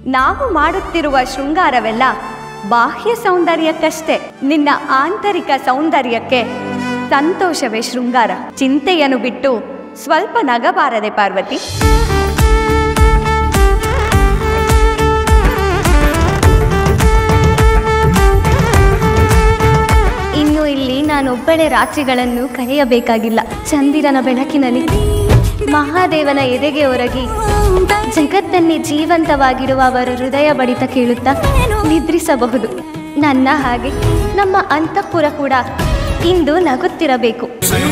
ನಾವು ಮಾಡುತ್ತಿರುವ ಶೃಂಗಾರವೆಲ್ಲ ಬಾಹ್ಯ ಸೌಂದರ್ಯಕ್ಕಷ್ಟೇ ನಿನ್ನ ಆಂತರಿಕ ಸೌಂದರ್ಯಕ್ಕೆ ಸಂತೋಷವೇ ಶೃಂಗಾರ ಚಿಂತೆಯನ್ನು ಬಿಟ್ಟು ಸ್ವಲ್ಪ ನಗಬಾರದೆ ಪಾರ್ವತಿ ಇನ್ನು ಇಲ್ಲಿ ನಾನೊಬ್ಬಳೇ ರಾತ್ರಿಗಳನ್ನು ಕಳೆಯಬೇಕಾಗಿಲ್ಲ ಚಂದಿರನ ಬೆಳಕಿನಲ್ಲಿ ಮಹಾದೇವನ ಎದೆಗೆ ಒರಗಿ ಜಗತ್ತನ್ನೇ ಜೀವಂತವಾಗಿರುವ ಅವರ ಹೃದಯ ಬಡಿತ ಕೇಳುತ್ತಾ ನಿದ್ರಿಸಬಹುದು ನನ್ನ ಹಾಗೆ ನಮ್ಮ ಅಂತಃಪುರ ಕೂಡ ಇಂದು ನಗುತ್ತಿರಬೇಕು